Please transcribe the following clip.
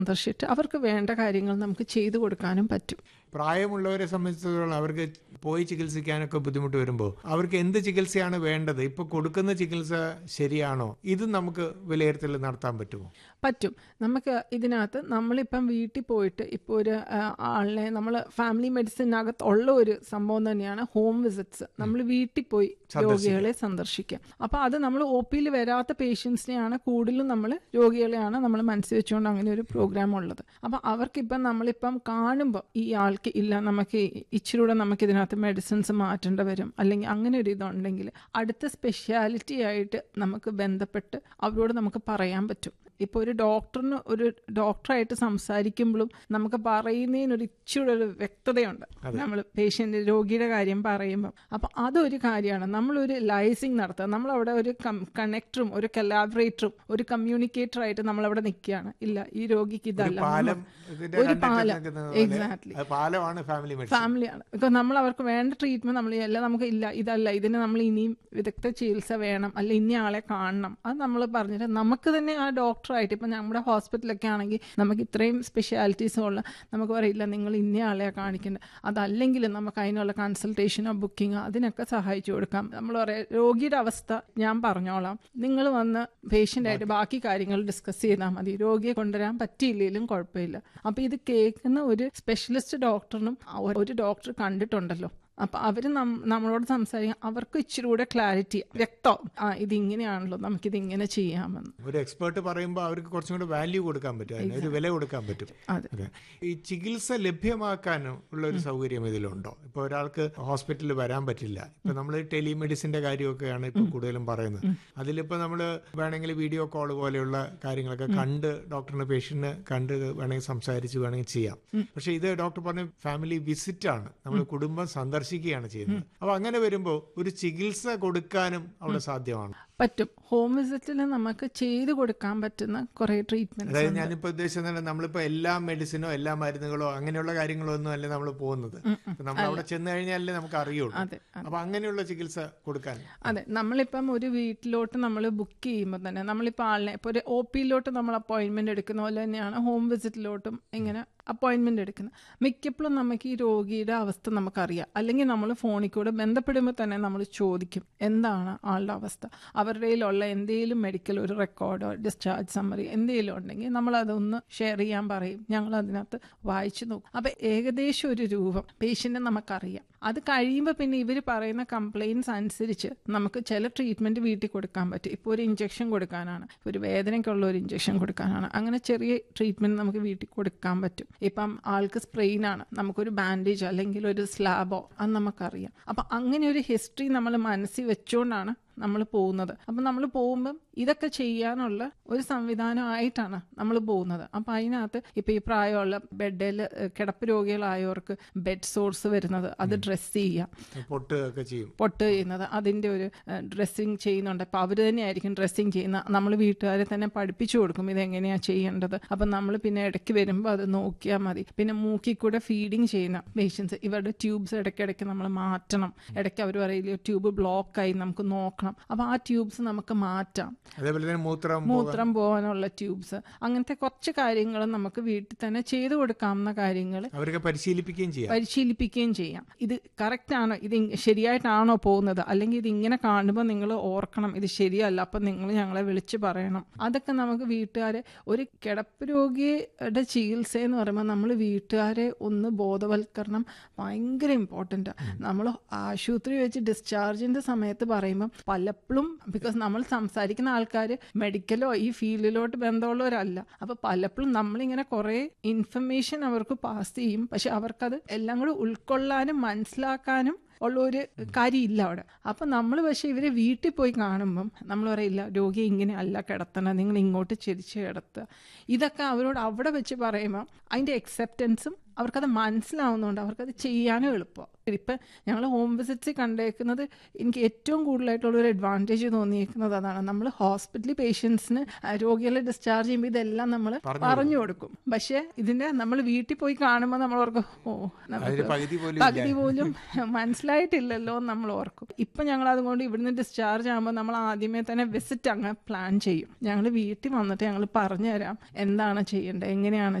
സന്ദർശിച്ചിട്ട് അവർക്ക് വേണ്ട കാര്യങ്ങൾ നമുക്ക് ചെയ്തു കൊടുക്കാനും പറ്റും പ്രായമുള്ളവരെ സംബന്ധിച്ചിടത്തോളം അവർക്ക് പോയി ചികിത്സിക്കാനൊക്കെ ബുദ്ധിമുട്ട് വരുമ്പോൾ അവർക്ക് എന്ത് ചികിത്സയാണ് വേണ്ടത് ഇപ്പൊ കൊടുക്കുന്ന ചികിത്സ ശരിയാണോ ഇത് നമുക്ക് വിലയിരുത്തൽ നടത്താൻ പറ്റുമോ പറ്റും നമുക്ക് ഇതിനകത്ത് നമ്മളിപ്പം വീട്ടിൽ പോയിട്ട് ഇപ്പോൾ ഒരു ആ, ആളിനെ നമ്മൾ ഫാമിലി മെഡിസിനകത്ത് ഉള്ള ഒരു സംഭവം തന്നെയാണ് ഹോം വിസിറ്റ്സ് നമ്മൾ വീട്ടിൽ പോയി രോഗികളെ സന്ദർശിക്കുക അപ്പോൾ അത് നമ്മൾ ഒ പിയിൽ വരാത്ത പേഷ്യൻസിനെയാണ് കൂടുതലും നമ്മൾ രോഗികളെയാണ് നമ്മൾ മനസ്സിൽ വെച്ചുകൊണ്ട് അങ്ങനെ ഒരു പ്രോഗ്രാം ഉള്ളത് അപ്പോൾ അവർക്കിപ്പം നമ്മളിപ്പം കാണുമ്പോൾ ഈ ആൾക്ക് ഇല്ല നമുക്ക് ഇച്ചിരൂടെ നമുക്ക് ഇതിനകത്ത് മെഡിസിൻസ് മാറ്റേണ്ടി വരും അല്ലെങ്കിൽ അങ്ങനെ ഒരു ഇതുണ്ടെങ്കിൽ അടുത്ത സ്പെഷ്യാലിറ്റി ആയിട്ട് നമുക്ക് ബന്ധപ്പെട്ട് അവരോട് നമുക്ക് പറയാൻ പറ്റും ഇപ്പോൾ ഒരു ഡോക്ടറിന് ഒരു ഡോക്ടറായിട്ട് സംസാരിക്കുമ്പോഴും നമുക്ക് പറയുന്നതിന് ഒരു ഇച്ചിരി ഒരു വ്യക്തതയുണ്ട് നമ്മൾ പേഷ്യൻ്റ് രോഗിയുടെ കാര്യം പറയുമ്പോൾ അപ്പം അതൊരു കാര്യമാണ് നമ്മളൊരു ലൈസിങ് നടത്തുക നമ്മളവിടെ ഒരു കണക്ടറും ഒരു കലാബറേറ്ററും ഒരു കമ്മ്യൂണിക്കേറ്ററായിട്ട് നമ്മളവിടെ നിൽക്കുകയാണ് ഇല്ല ഈ രോഗിക്ക് ഇതല്ല പാലം നമ്മൾ- ഇതിന്റെ ഒരു രണ്ടറ്റത്ത് പാലം നിൽക്കുന്നത് പോലെ എക്സാക്ട്ലി അത് പാലമാണ് ഫാമിലി മെഡിസിൻ ഫാമിലിയാണ് ഇപ്പം നമ്മൾ അവർക്ക് വേണ്ട ട്രീറ്റ്മെന്റ് നമ്മൾ അല്ല നമുക്ക് ഇല്ല ഇതല്ല ഇതിന് നമ്മൾ ഇനിയും വിദഗ്ധ ചികിത്സ വേണം അല്ല ഇന്ന ആളെ കാണണം അത് നമ്മൾ പറഞ്ഞിട്ട് നമുക്ക് തന്നെ ആ ഡോക്ടറായിട്ട് ഇപ്പം നമ്മുടെ ഹോസ്പിറ്റലൊക്കെ ആണെങ്കിൽ നമുക്ക് ഇത്രയും സ്പെഷ്യാലിറ്റീസും ഉള്ള നമുക്ക് പറയില്ല നിങ്ങൾ ഇന്ന ആളെ കാണിക്കേണ്ടത് അതല്ലെങ്കിൽ നമുക്ക് അതിനുള്ള കൺസൾട്ടേഷനോ ബുക്കിങ്ങോ അതിനൊക്കെ സഹായിച്ചു കൊടുക്കാം നമ്മൾ പറയാം രോഗിയുടെ അവസ്ഥ ഞാൻ പറഞ്ഞോളാം നിങ്ങൾ വന്ന് പേഷ്യൻ്റായിട്ട് ബാക്കി കാര്യങ്ങൾ ഡിസ്കസ് ചെയ്താൽ മതി രോഗിയെ കൊണ്ടുവരാൻ പറ്റിയില്ലെങ്കിലും കുഴപ്പമില്ല അപ്പോൾ ഇത് കേൾക്കുന്ന ഒരു സ്പെഷ്യലിസ്റ്റ് ഡോക്ടറിനും ഒ- ഒരു ഡോക്ടർ കണ്ടിട്ടുണ്ടല്ലോ അപ്പം അവർ നമ്മളോട് സംസാരിക്കാൻ അവർക്ക് ഇച്ചിരി കൂടെ ക്ലാരിറ്റി വ്യക്തം ആ ഇതിങ്ങനെയാണല്ലോ നമുക്കിത് ഇങ്ങനെ ചെയ്യാമെന്ന് ഒരു എക്സ്പേർട്ട് പറയുമ്പോൾ അവർക്ക് കുറച്ചും കൂടെ വാല്യൂ കൊടുക്കാൻ പറ്റും അതിന് ഒരു വില കൊടുക്കാൻ പറ്റും അതെ അതെ ഈ ചികിത്സ ലഭ്യമാക്കാനും ഉള്ള ഒരു സൗകര്യം ഇതിലുണ്ടോ ഇപ്പൊ ഒരാൾക്ക് ഹോസ്പിറ്റലിൽ വരാൻ പറ്റില്ല ഇപ്പൊ നമ്മൾ ടെലിമെഡിസിന്റെ കാര്യമൊക്കെയാണ് ഇപ്പൊ കൂടുതലും പറയുന്നത് അതിലിപ്പോ നമ്മൾ വേണമെങ്കിൽ വീഡിയോ കോൾ പോലെയുള്ള കാര്യങ്ങളൊക്കെ കണ്ട് ഡോക്ടറിന് പേഷ്യന്റിന് കണ്ട് വേണമെങ്കിൽ സംസാരിച്ച് വേണമെങ്കിൽ ചെയ്യാം പക്ഷെ ഇത് ഡോക്ടർ പറഞ്ഞ ഫാമിലി വിസിറ്റ് ആണ് നമ്മൾ കുടുംബം സന്ദർശിക്കുകയാണ് ചെയ്യുന്നത് അപ്പൊ അങ്ങനെ വരുമ്പോൾ ഒരു ചികിത്സ കൊടുക്കാനും അവിടെ സാധ്യമാണ് പറ്റും ഹോം വിസിറ്റിൽ നമുക്ക് ചെയ്തു കൊടുക്കാൻ പറ്റുന്ന കുറേ ട്രീറ്റ്മെന്റ് അതായത് ഞാനിപ്പോ ഉദ്ദേശിച്ചത് നമ്മളിപ്പോ എല്ലാ മെഡിസിനോ എല്ലാ മരുന്നുകളോ അങ്ങനെയുള്ള കാര്യങ്ങളോ ഒന്നും അല്ല നമ്മൾ പോകുന്നത് ഇപ്പൊ നമ്മൾ അവിടെ ചെന്ന് കഴിഞ്ഞാലേ നമുക്ക് അറിയുള്ളൂ അതെ അപ്പൊ അങ്ങനെയുള്ള ചികിത്സ കൊടുക്കാൻ അതെ നമ്മളിപ്പം ഒരു വീട്ടിലോട്ട് നമ്മൾ ബുക്ക് ചെയ്യുമ്പോൾ തന്നെ നമ്മളിപ്പോൾ ആളിനെ ഇപ്പോൾ ഒരു ഒ പിയിലോട്ട് നമ്മൾ അപ്പോയിൻമെൻ്റ് എടുക്കുന്ന പോലെ തന്നെയാണ് ഹോം വിസിറ്റിലോട്ടും ഇങ്ങനെ അപ്പോയിൻമെൻ്റ് എടുക്കുന്നത് മിക്കപ്പോഴും നമുക്ക് ഈ രോഗിയുടെ അവസ്ഥ നമുക്കറിയാം അല്ലെങ്കിൽ നമ്മൾ ഫോണിൽ കൂടെ ബന്ധപ്പെടുമ്പോൾ തന്നെ നമ്മൾ ചോദിക്കും എന്താണ് ആളുടെ അവസ്ഥ അവരുടെ കയ്യിലുള്ള എന്തെങ്കിലും മെഡിക്കൽ ഒരു റെക്കോർഡോ ഡിസ്ചാർജ് സമ്മറി എന്തെങ്കിലും ഉണ്ടെങ്കിൽ നമ്മൾ അതൊന്ന് ഷെയർ ചെയ്യാൻ പറയും ഞങ്ങൾ അതിനകത്ത് വായിച്ചു നോക്കും അപ്പോൾ ഏകദേശം ഒരു രൂപം പേഷ്യൻ്റ് നമുക്കറിയാം അത് കഴിയുമ്പോൾ പിന്നെ ഇവർ പറയുന്ന കംപ്ലയിൻസ് അനുസരിച്ച് നമുക്ക് ചില ട്രീറ്റ്മെൻറ്റ് വീട്ടിൽ കൊടുക്കാൻ പറ്റും ഇപ്പോൾ ഒരു ഇഞ്ചക്ഷൻ കൊടുക്കാനാണ് ഒരു വേദനയ്ക്കുള്ള ഒരു ഇഞ്ചക്ഷൻ കൊടുക്കാനാണ് അങ്ങനെ ചെറിയ ട്രീറ്റ്മെൻറ്റ് നമുക്ക് വീട്ടിൽ കൊടുക്കാൻ പറ്റും ഇപ്പം ആൾക്ക് സ്പ്രെയിൻ ആണ് നമുക്കൊരു ബാൻഡേജ് അല്ലെങ്കിൽ ഒരു സ്ലാബോ അത് നമുക്കറിയാം അപ്പം അങ്ങനെ ഒരു ഹിസ്റ്ററി നമ്മൾ മനസ്സിൽ വെച്ചുകൊണ്ടാണ് നമ്മൾ പോകുന്നത് അപ്പം നമ്മൾ പോകുമ്പം ഇതൊക്കെ ചെയ്യാനുള്ള ഒരു സംവിധാനമായിട്ടാണ് നമ്മൾ പോകുന്നത് അപ്പം അതിനകത്ത് ഇപ്പം ഈ പ്രായമുള്ള ബെഡിൽ കിടപ്പ് രോഗികളായവർക്ക് ബെഡ് സോഴ്സ് വരുന്നത് അത് ഡ്രസ്സ് ചെയ്യാം പൊട്ട് ഒക്കെ ചെയ്യും പൊട്ട് ചെയ്യുന്നത് അതിൻ്റെ ഒരു ഡ്രസ്സിങ് ചെയ്യുന്നുണ്ട് അപ്പോൾ അവർ തന്നെയായിരിക്കും ഡ്രസ്സിങ് ചെയ്യുന്ന നമ്മൾ വീട്ടുകാരെ തന്നെ പഠിപ്പിച്ചു കൊടുക്കും ഇതെങ്ങനെയാണ് ചെയ്യേണ്ടത് അപ്പം നമ്മൾ പിന്നെ ഇടയ്ക്ക് വരുമ്പോൾ അത് നോക്കിയാൽ മതി പിന്നെ മൂക്കിൽ കൂടെ ഫീഡിങ് ചെയ്യുന്ന പേഷ്യൻസ് ഇവരുടെ ട്യൂബ്സ് ഇടയ്ക്കിടയ്ക്ക് നമ്മൾ മാറ്റണം ഇടയ്ക്ക് അവർ പറയില്ല ട്യൂബ് ബ്ലോക്കായി നമുക്ക് നോക്കണം അപ്പോൾ ആ ട്യൂബ്സ് നമുക്ക് മാറ്റാം അതേപോലെ തന്നെ മൂത്രം മൂത്രം പോകാനുള്ള ട്യൂബ്സ് അങ്ങനത്തെ കുറച്ച് കാര്യങ്ങൾ നമുക്ക് വീട്ടിൽ തന്നെ ചെയ്തു കൊടുക്കാവുന്ന കാര്യങ്ങൾ അവരൊക്കെ പരിശീലിപ്പിക്കുകയും ചെയ്യാം പരിശീലിപ്പിക്കുകയും ചെയ്യാം ഇത് കറക്റ്റ് ആണോ ഇത് ഇങ് ശരിയായിട്ടാണോ പോകുന്നത് അല്ലെങ്കിൽ ഇത് ഇങ്ങനെ കാണുമ്പോൾ നിങ്ങൾ ഓർക്കണം ഇത് ശരിയല്ല അപ്പം നിങ്ങൾ ഞങ്ങളെ വിളിച്ച് പറയണം അതൊക്കെ നമുക്ക് വീട്ടുകാരെ ഒരു കിടപ്പ് രോഗിയുടെ ചികിത്സ എന്ന് പറയുമ്പോൾ നമ്മൾ വീട്ടുകാരെ ഒന്ന് ബോധവൽക്കരണം ഭയങ്കര ഇമ്പോർട്ടൻ്റ് നമ്മൾ ആശുപത്രി വെച്ച് ഡിസ്ചാർജിൻ്റെ സമയത്ത് പറയുമ്പം പലപ്പോഴും ബിക്കോസ് നമ്മൾ സംസാരിക്കുന്ന ആൾക്കാർ മെഡിക്കലോ ഈ ഫീൽഡിലോട്ട് ബന്ധമുള്ളവരല്ല അപ്പോൾ പലപ്പോഴും നമ്മളിങ്ങനെ കുറേ ഇൻഫർമേഷൻ അവർക്ക് പാസ് ചെയ്യും പക്ഷെ അവർക്കത് എല്ലാം കൂടെ ഉൾക്കൊള്ളാനും മനസ്സിലാക്കാനും ഉള്ള ഒരു കാര്യമില്ല അവിടെ അപ്പം നമ്മൾ പക്ഷേ ഇവരെ വീട്ടിൽ പോയി കാണുമ്പം നമ്മൾ പറയില്ല രോഗിയെ ഇങ്ങനെ അല്ല കിടത്തണം നിങ്ങൾ ഇങ്ങോട്ട് ചെരിച്ച് കിടത്തുക ഇതൊക്കെ അവരോട് അവിടെ വെച്ച് പറയുമ്പം അതിൻ്റെ അക്സെപ്റ്റൻസും അവർക്കത് മനസ്സിലാവുന്നതുകൊണ്ട് അവർക്കത് ചെയ്യാനും എളുപ്പം ഇപ്പം ഞങ്ങൾ ഹോം വിസിറ്റ്സ് കണ്ടേക്കുന്നത് എനിക്ക് ഏറ്റവും കൂടുതലായിട്ടുള്ള ഒരു അഡ്വാൻറ്റേജ് തോന്നിയേക്കുന്നത് അതാണ് നമ്മൾ ഹോസ്പിറ്റലിൽ പേഷ്യൻസിന് രോഗികളെ ഡിസ്ചാർജ് ചെയ്യുമ്പോൾ ഇതെല്ലാം നമ്മൾ പറഞ്ഞു കൊടുക്കും പക്ഷേ ഇതിൻ്റെ നമ്മൾ വീട്ടിൽ പോയി കാണുമ്പോൾ നമ്മൾ ഓർക്കും ഓ അതിന് നമുക്ക് പകുതി പോലും പകുതി പോലും മനസ്സിലായിട്ടില്ലല്ലോ എന്ന് നമ്മൾ ഓർക്കും ഇപ്പം ഞങ്ങൾ അതുകൊണ്ട് ഇവിടുന്ന് ഡിസ്ചാർജ് ആകുമ്പോൾ നമ്മൾ ആദ്യമേ തന്നെ വിസിറ്റ് അങ്ങ് പ്ലാൻ ചെയ്യും ഞങ്ങൾ വീട്ടിൽ വന്നിട്ട് ഞങ്ങൾ പറഞ്ഞുതരാം എന്താണ് ചെയ്യേണ്ടത് എങ്ങനെയാണ്